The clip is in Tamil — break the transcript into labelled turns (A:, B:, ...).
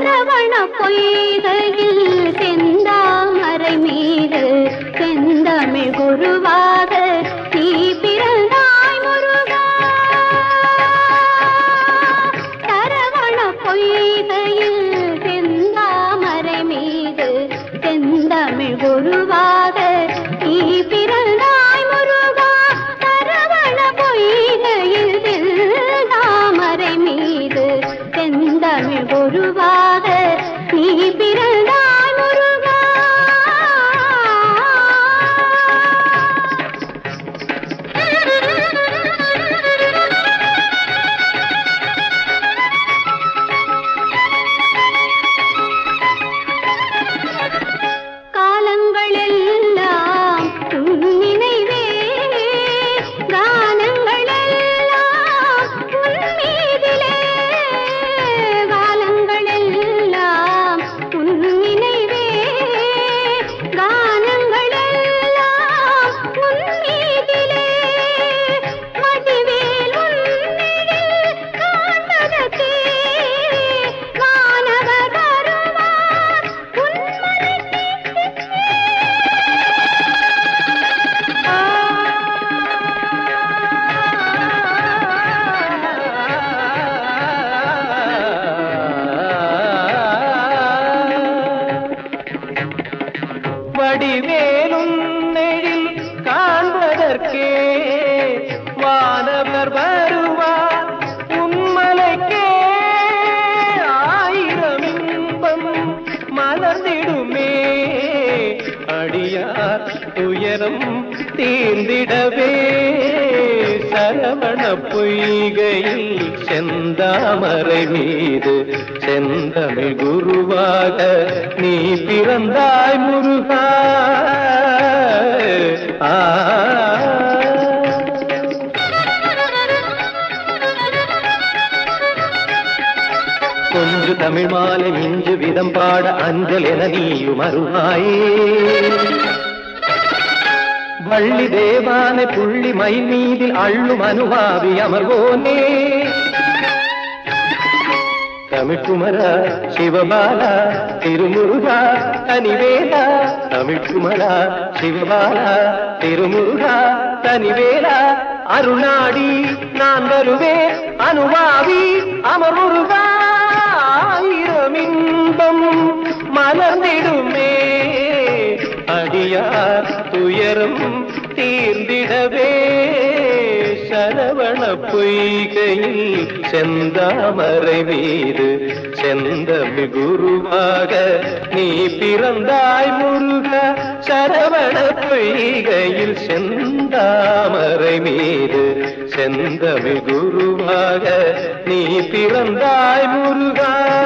A: சரவண பொய்கையில் செந்தாமரை மீது செந்தமிழ் குருவாக நீ பிறந்தாய் முருகா சரவண பொய்கையில் செந்தாமரை மீது செந்தமிழ் குருவாக நீ பிறந்தாய் முருகா சரவண பொய்கையில் செந்தாமரை மீது செந்தமிழ் குருவாக நீ பிறந்தாய் முருகா காலங்கள் எல்லாம் உன் நினைவே கானங்கள் எல்லாம் உன் மீதிலே காலங்கள் எல்லாம் உன் நினைவே கானங்கள் எல்லாம் உன் மீதிலே மதிவேல் உன்னில் காண்பதற்கே வானவர் வருவார் உன்மலைக்கு
B: வடிவேலும் நெழில் காண்பதற்கே வானவர் வருவார் உன்மலைக்கே ஆயிரம் இன்பம் மலர்ந்திடுமே அடியார் துயரம் தீர்ந்திடவே சரவண பொய்கையில் செந்தாமரை மீது செந்தமிழ் குருவாக நீ பிறந்தாய் முருகா ஆ கொஞ்சு தமிழ் மாலை மிஞ்சு விதம் பாட அஞ்சல் என நீயும் அருளாயே வள்ளி தேவானை புள்ளி மயில் மீதில் அள்ளும் அனுபாவி அமர்வோனே தமிழ்குமரா சிவபாலா திருமுருகா தனிவேலா தமிழ்குமரா சிவபாலா திருமுருகா தனிவேலா அருணாடி நான் வருவேன் அனுபாவி அமர்முருகா ஆயிரம் இன்பம் மலர்ந்திடுமே அடியார் துயரம் தீர்ந்திடவே சரவண பொய்கையில் செந்தாமரை மீது செந்தமி குருவாக நீ பிறந்தாய் முருக சரவண பொய்கையில் செந்தாமரை மீது செந்தமி குருவாக நீ பிறந்தாய் முருகா